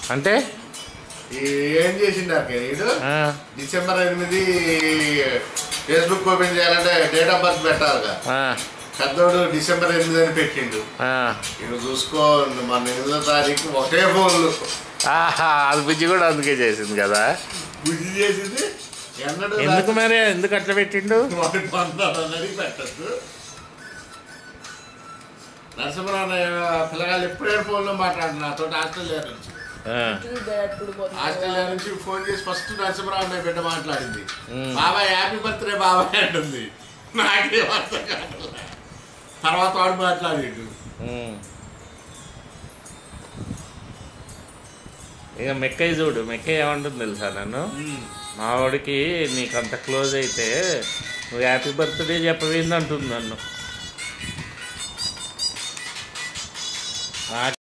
అంటే ఈ ఏం చేసిండు అక్క వీడు ఆ, డిసెంబర్ ఎనిమిది ఫేస్బుక్ ఓపెన్ చేయాలంటే డేట్ ఆఫ్ బర్త్ పెట్టాలిగా ఆ, పెద్దోడు డిసెంబర్ ఎనిమిది అని పెట్టిండు ఆ. ఇక చూసుకో మన ఎనిమిదో తారీఖు ఒకటే ఫోన్లు ఆహా, అది బుజ్జి కూడా అందుకే చేసింది కదా బుద్ధి చేసింది ఎన్నడూ ఎందుకు మరి ఎందుకు అట్లా పెట్టిండు వాడి పొందాలని పెట్టద్దు నరసింహరావు పిల్లగాళ్ళు ఎప్పుడైనా ఫోన్లో మాట్లాడు నాతో ఆస్ట్రేలియా నుంచి ఆ, ఆస్ట్రేలియా నుంచి ఫోన్ చేసి ఫస్ట్ నరసింహరావు అనే బిడ్డ మాట్లాడింది మ్. బాబాయ్ హ్యాపీ బర్త్డే బాబాయ్ అంటుంది నాకేం అర్థం కాదు తర్వాత వాడు మాట్లాడిండు ఉమ్. ఇక మెక్కయ్య చూడు మెక్కయ్య ఏమంటుంది తెలుసా నన్ను మ్. మా వాడికి నీకు అంత క్లోజ్ అయితే నువ్వు హ్యాపీ బర్త్డే చెప్పవేంది అంటుంది నన్ను